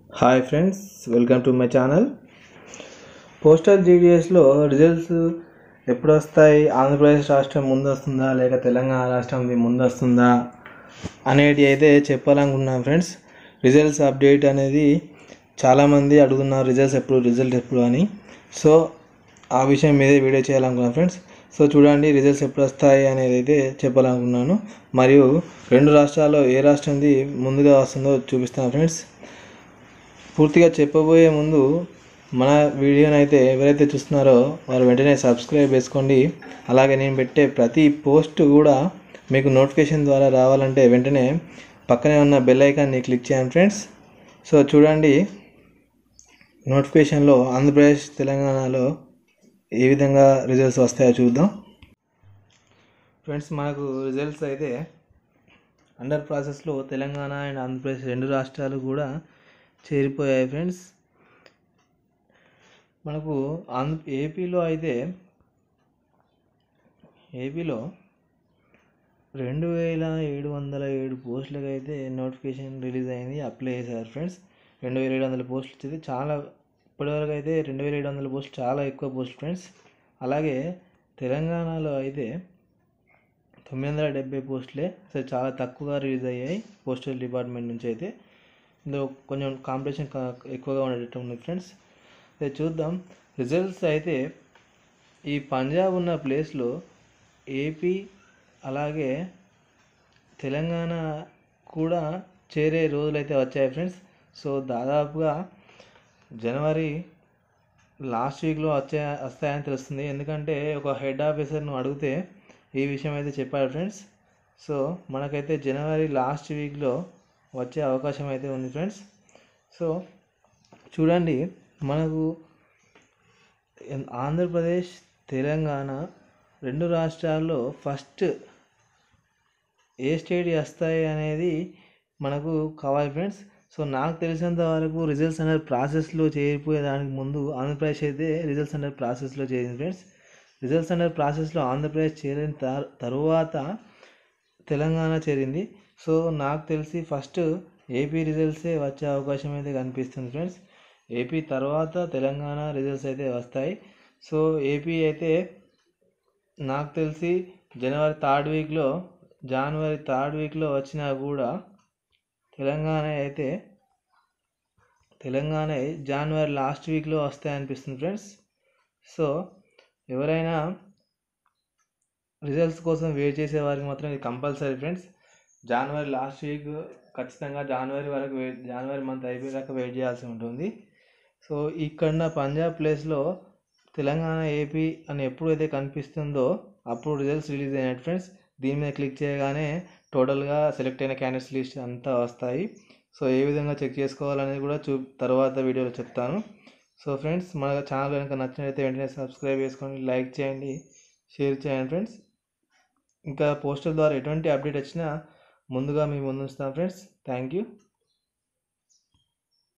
hi friends welcome to my channel postal జీడిఎస్లో results ఎప్పుడు వస్తాయి ఆంధ్రప్రదేశ్ రాష్ట్రం ముందు వస్తుందా లేక తెలంగాణ రాష్ట్రం ముందు వస్తుందా అనేది అయితే చెప్పాలనుకుంటున్నాను ఫ్రెండ్స్ రిజల్ట్స్ అప్డేట్ అనేది చాలామంది అడుగుతున్నారు రిజల్ట్స్ ఎప్పుడు రిజల్ట్ ఎప్పుడు అని సో ఆ విషయం మీదే వీడియో చేయాలనుకున్నాను ఫ్రెండ్స్ సో చూడండి రిజల్ట్స్ ఎప్పుడు వస్తాయి అనేది అయితే చెప్పాలనుకున్నాను మరియు రెండు రాష్ట్రాల్లో ఏ రాష్ట్రంది ముందుగా వస్తుందో చూపిస్తాను ఫ్రెండ్స్ పూర్తిగా చెప్పబోయే ముందు మన వీడియోని అయితే ఎవరైతే చూస్తున్నారో వారు వెంటనే సబ్స్క్రైబ్ చేసుకోండి అలాగే నేను పెట్టే ప్రతి పోస్ట్ కూడా మీకు నోటిఫికేషన్ ద్వారా రావాలంటే వెంటనే పక్కనే ఉన్న బెల్ ఐకాన్ని క్లిక్ చేయండి ఫ్రెండ్స్ సో చూడండి నోటిఫికేషన్లో ఆంధ్రప్రదేశ్ తెలంగాణలో ఏ విధంగా రిజల్ట్స్ వస్తాయో చూద్దాం ఫ్రెండ్స్ మనకు రిజల్ట్స్ అయితే అండర్ ప్రాసెస్లో తెలంగాణ అండ్ ఆంధ్రప్రదేశ్ రెండు రాష్ట్రాలు కూడా చేరిపోయాయి ఫ్రెండ్స్ మనకు ఆంధ్ర ఏపీలో అయితే ఏపీలో రెండు వేల ఏడు వందల ఏడు పోస్టులకు అయితే నోటిఫికేషన్ రిలీజ్ అయింది అప్లై చేశారు ఫ్రెండ్స్ రెండు వేల ఏడు వందల పోస్టులు వచ్చేది చాలా ఇప్పటివరకు అయితే రెండు వేల ఏడు వందల పోస్టులు చాలా ఎక్కువ పోస్ట్ ఫ్రెండ్స్ అలాగే తెలంగాణలో అయితే తొమ్మిది వందల డెబ్బై పోస్టులే అసలు చాలా తక్కువగా రిలీజ్ అయ్యాయి పోస్టల్ డిపార్ట్మెంట్ నుంచి అయితే ఇందులో కొంచెం కాంపిటీషన్ ఎక్కువగా ఉండేటట్టు ఉంది ఫ్రెండ్స్ అయితే చూద్దాం రిజల్ట్స్ అయితే ఈ పంజాబ్ ఉన్న ప్లేస్లో ఏపీ అలాగే తెలంగాణ కూడా చేరే రోజులైతే వచ్చాయి ఫ్రెండ్స్ సో దాదాపుగా జనవరి లాస్ట్ వీక్లో వచ్చే వస్తాయని తెలుస్తుంది ఎందుకంటే ఒక హెడ్ ఆఫీసర్ను అడిగితే ఈ విషయం అయితే చెప్పాడు ఫ్రెండ్స్ సో మనకైతే జనవరి లాస్ట్ వీక్లో వచ్చే అవకాశం అయితే ఉంది ఫ్రెండ్స్ సో చూడండి మనకు ఆంధ్రప్రదేశ్ తెలంగాణ రెండు రాష్ట్రాల్లో ఫస్ట్ ఏ స్టేట్ వస్తాయి అనేది మనకు కావాలి ఫ్రెండ్స్ సో నాకు తెలిసినంత వరకు రిజల్ట్స్ అనేది ప్రాసెస్లో చేరిపోయే దానికి ముందు ఆంధ్రప్రదేశ్ అయితే రిజల్ట్స్ అనేది ప్రాసెస్లో చేరింది ఫ్రెండ్స్ రిజల్ట్స్ అనేది ప్రాసెస్లో ఆంధ్రప్రదేశ్ చేరిన తరువాత తెలంగాణ చేరింది సో నాకు తెలిసి ఫస్ట్ ఏపీ రిజల్ట్సే వచ్చే అవకాశం అయితే కనిపిస్తుంది ఫ్రెండ్స్ ఏపీ తర్వాత తెలంగాణ రిజల్ట్స్ అయితే వస్తాయి సో ఏపీ అయితే నాకు తెలిసి జనవరి థర్డ్ వీక్లో జనవరి థర్డ్ వీక్లో వచ్చినా కూడా తెలంగాణ అయితే తెలంగాణ జనవరి లాస్ట్ వీక్లో వస్తాయి అనిపిస్తుంది ఫ్రెండ్స్ సో ఎవరైనా రిజల్ట్స్ కోసం వెయిట్ చేసే వారికి మాత్రం ఇది కంపల్సరీ ఫ్రెండ్స్ జనవరి లాస్ట్ వీక్ ఖచ్చితంగా జనవరి వరకు వెయిట్ జనవరి మంత్ అయిపోయాక వెయిట్ చేయాల్సి ఉంటుంది సో ఇక్కడ పంజాబ్ ప్లేస్లో తెలంగాణ ఏపీ అని ఎప్పుడైతే కనిపిస్తుందో అప్పుడు రిజల్ట్స్ రిలీజ్ అయినట్టు ఫ్రెండ్స్ దీని మీద క్లిక్ చేయగానే టోటల్గా సెలెక్ట్ అయిన క్యాండిడేట్స్ లిస్ట్ అంతా వస్తాయి సో ఏ విధంగా చెక్ చేసుకోవాలనేది కూడా చూ తర్వాత వీడియోలో చెప్తాను సో ఫ్రెండ్స్ మన ఛానల్ కనుక నచ్చినట్లయితే వెంటనే సబ్స్క్రైబ్ చేసుకోండి లైక్ చేయండి షేర్ చేయండి ఫ్రెండ్స్ ఇంకా పోస్టర్ ద్వారా ఎటువంటి అప్డేట్ వచ్చినా ముందుగా మీ ముందు ఉంచుతాం ఫ్రెండ్స్ థ్యాంక్ యూ